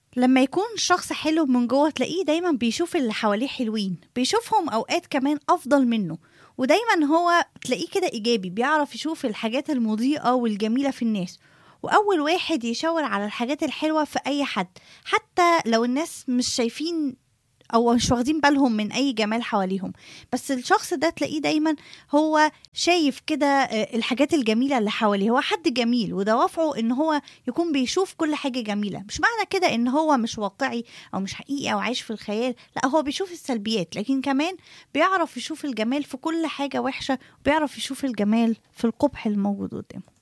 لما يكون شخص حلو من جوه تلاقيه دايما بيشوف اللي حواليه حلوين بيشوفهم اوقات كمان افضل منه ودايما هو تلاقيه كده ايجابي بيعرف يشوف الحاجات المضيئه والجميله في الناس واول واحد يشاور على الحاجات الحلوه في اي حد حتى لو الناس مش شايفين او مش واخدين بالهم من اي جمال حواليهم بس الشخص ده تلاقيه دايما هو شايف كده آه، الحاجات الجميله اللي حواليه هو حد جميل ودوافعه ان هو يكون بيشوف كل حاجه جميله مش معنى كده ان هو مش واقعي او مش حقيقي او عايش في الخيال لا هو بيشوف السلبيات لكن كمان بيعرف يشوف الجمال في كل حاجه وحشه وبيعرف يشوف الجمال في القبح الموجود قدامه